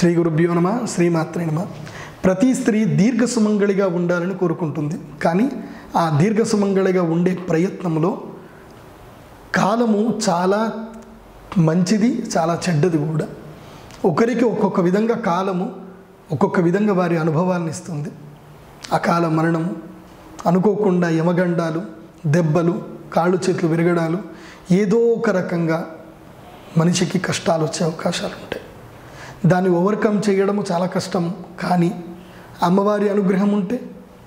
శ్రీ గురుభ్యో నమ శ్రీమాత్రే నమ ప్రతి స్త్రీ దీర్ఘ సుమంగళిగా ఉండాలని కోరుకుంటుంది కానీ ఆ దీర్ఘ సుమంగళిగా ఉండే ప్రయత్నంలో కాలము చాలా మంచిది చాలా చెడ్డది కూడా ఒకరికి ఒక్కొక్క విధంగా కాలము ఒక్కొక్క విధంగా వారి అనుభవాలను ఇస్తుంది అకాల మరణము అనుకోకుండా యమగండాలు దెబ్బలు కాళ్ళు చేతులు విరగడాలు ఏదో ఒక రకంగా మనిషికి కష్టాలు వచ్చే అవకాశాలు ఉంటాయి దాన్ని ఓవర్కమ్ చేయడము చాలా కష్టం కానీ అమ్మవారి అనుగ్రహం ఉంటే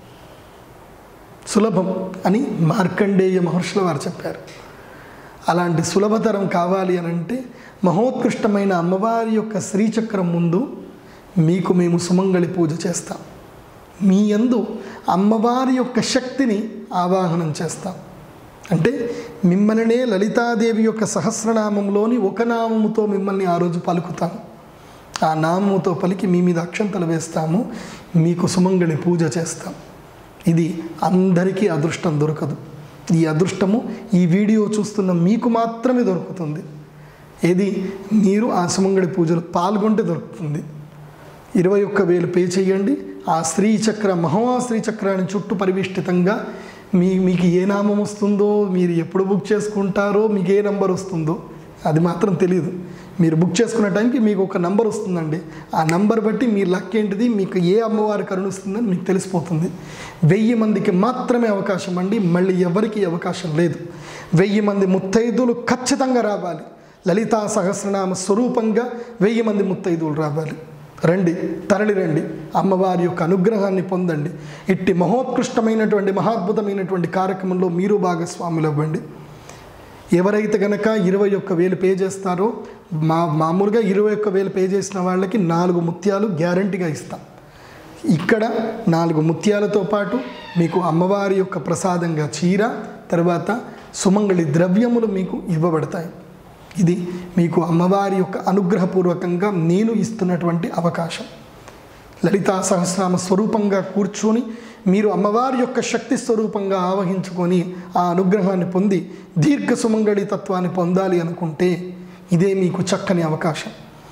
సులభం అని మార్కండేయ మహర్షుల వారు చెప్పారు అలాంటి సులభతరం కావాలి అని అంటే మహోత్కృష్టమైన అమ్మవారి యొక్క శ్రీచక్రం ముందు మీకు మేము సుమంగళి పూజ చేస్తాం మీ యందు అమ్మవారి యొక్క శక్తిని ఆవాహనం చేస్తాం అంటే మిమ్మల్నే లలితాదేవి యొక్క సహస్రనామంలోని ఒక నామముతో మిమ్మల్ని ఆ రోజు పలుకుతాం ఆ నామముతో పలికి మీ మీద అక్షంతలు వేస్తాము మీకు సుమంగళి పూజ చేస్తాం ఇది అందరికీ అదృష్టం దొరకదు ఈ అదృష్టము ఈ వీడియో చూస్తున్న మీకు మాత్రమే దొరుకుతుంది ఏది మీరు ఆ సుమంగళి పూజలో పాల్గొంటే దొరుకుతుంది ఇరవై ఒక్క వేలు పే చేయండి ఆ శ్రీచక్ర మహా శ్రీచక్రాన్ని చుట్టూ పరివిష్టితంగా మీ మీకు ఏ నామం వస్తుందో మీరు ఎప్పుడు బుక్ చేసుకుంటారో మీకు ఏ నంబర్ వస్తుందో అది మాత్రం తెలియదు మీరు బుక్ చేసుకునే టైంకి మీకు ఒక నంబర్ వస్తుందండి ఆ నంబర్ బట్టి మీ లక్ ఏంటిది మీకు ఏ అమ్మవారి కరుణిస్తుందని మీకు తెలిసిపోతుంది వెయ్యి మందికి మాత్రమే అవకాశం అండి మళ్ళీ ఎవరికి అవకాశం లేదు వెయ్యి మంది ముత్తైదులు ఖచ్చితంగా రావాలి లలితా సహస్రనామ స్వరూపంగా వెయ్యి మంది ముత్తైదువులు రావాలి రండి తరలి రండి అమ్మవారి యొక్క అనుగ్రహాన్ని పొందండి ఇట్టి మహోత్కృష్టమైనటువంటి మహాద్భుతమైనటువంటి కార్యక్రమంలో మీరు భాగస్వాములు అవ్వండి ఎవరైతే కనుక ఇరవై ఒక్క వేలు పే చేస్తారో మా మామూలుగా ఇరవై ఒక్క వేలు పే చేసిన వాళ్ళకి నాలుగు ముత్యాలు గ్యారంటీగా ఇస్తాం ఇక్కడ నాలుగు ముత్యాలతో పాటు మీకు అమ్మవారి యొక్క ప్రసాదంగా చీర తర్వాత సుమంగళి ద్రవ్యములు మీకు ఇవ్వబడతాయి ఇది మీకు అమ్మవారి యొక్క అనుగ్రహపూర్వకంగా నేను ఇస్తున్నటువంటి అవకాశం లలితా సహస్రనామ స్వరూపంగా కూర్చొని మీరు అమ్మవారి యొక్క శక్తి స్వరూపంగా ఆవహించుకొని ఆ అనుగ్రహాన్ని పొంది దీర్ఘ సుమంగళి తత్వాన్ని పొందాలి అనుకుంటే ఇదే మీకు చక్కని అవకాశం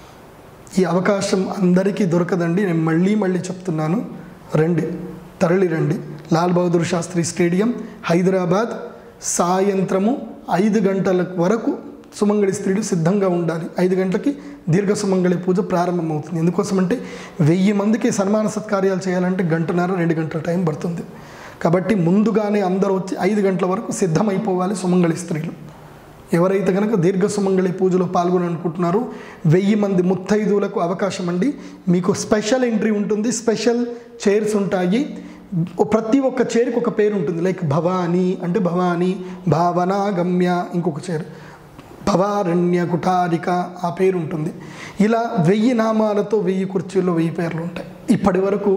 ఈ అవకాశం అందరికీ దొరకదండి నేను మళ్ళీ మళ్ళీ చెప్తున్నాను రండి తరలి రండి లాల్ బహదూర్ శాస్త్రి స్టేడియం హైదరాబాద్ సాయంత్రము ఐదు గంటల వరకు సుమంగళి స్త్రీలు సిద్ధంగా ఉండాలి ఐదు గంటలకి దీర్ఘ సుమంగళి పూజ ప్రారంభమవుతుంది ఎందుకోసమంటే వెయ్యి మందికి సన్మాన సత్కార్యాలు చేయాలంటే గంటన్నర రెండు గంటల టైం పడుతుంది కాబట్టి ముందుగానే అందరూ వచ్చి ఐదు గంటల వరకు సిద్ధమైపోవాలి సుమంగళి స్త్రీలు ఎవరైతే కనుక దీర్ఘ సుమంగళి పూజలో పాల్గొనాలనుకుంటున్నారో వెయ్యి మంది ముత్తైదువులకు అవకాశం అండి మీకు స్పెషల్ ఎంట్రీ ఉంటుంది స్పెషల్ చైర్స్ ఉంటాయి ప్రతి ఒక్క చైర్కి ఒక పేరు ఉంటుంది లైక్ భవానీ అంటే భవానీ భావన గమ్య ఇంకొక చైర్ భవారణ్య కుటారిక ఆ పేరు ఉంటుంది ఇలా వెయ్యి నామాలతో వెయ్యి కుర్చీల్లో వెయ్యి పేర్లు ఉంటాయి ఇప్పటి వరకు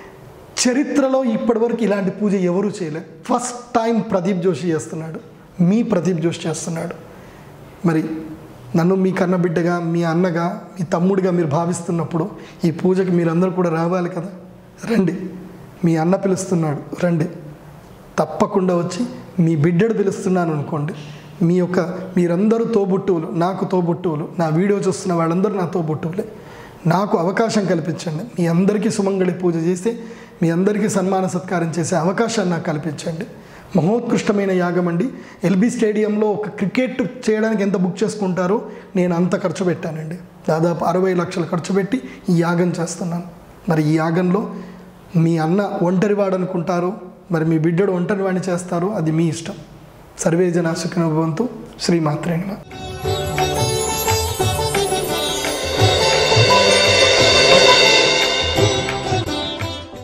చరిత్రలో ఇప్పటి వరకు ఇలాంటి పూజ ఎవరూ చేయలేదు ఫస్ట్ టైం ప్రదీప్ జోషి చేస్తున్నాడు మీ ప్రదీప్ జోషి చేస్తున్నాడు మరి నన్ను మీ కన్నబిడ్డగా మీ అన్నగా మీ తమ్ముడిగా మీరు భావిస్తున్నప్పుడు ఈ పూజకి మీరందరూ కూడా రావాలి కదా రండి మీ అన్న పిలుస్తున్నాడు రండి తప్పకుండా వచ్చి మీ బిడ్డడు పిలుస్తున్నాను అనుకోండి మీ యొక్క మీరందరూ తోబుట్టువులు నాకు తోబుట్టువులు నా వీడియో చూస్తున్న వాళ్ళందరూ నా తోబుట్టువులే నాకు అవకాశం కల్పించండి మీ అందరికీ సుమంగళి పూజ చేసి మీ అందరికీ సన్మాన సత్కారం చేసే అవకాశాన్ని నాకు కల్పించండి మహోత్కృష్టమైన యాగం అండి ఎల్బీ స్టేడియంలో ఒక క్రికెట్ చేయడానికి ఎంత బుక్ చేసుకుంటారో నేను అంత ఖర్చు పెట్టానండి దాదాపు అరవై లక్షలు ఖర్చు పెట్టి ఈ యాగం చేస్తున్నాను మరి ఈ యాగంలో మీ అన్న ఒంటరివాడు అనుకుంటారు మరి మీ బిడ్డడు ఒంటరివాడిని చేస్తారు అది మీ ఇష్టం సర్వే జన సుఖినభవంతు శ్రీమాత్రేణ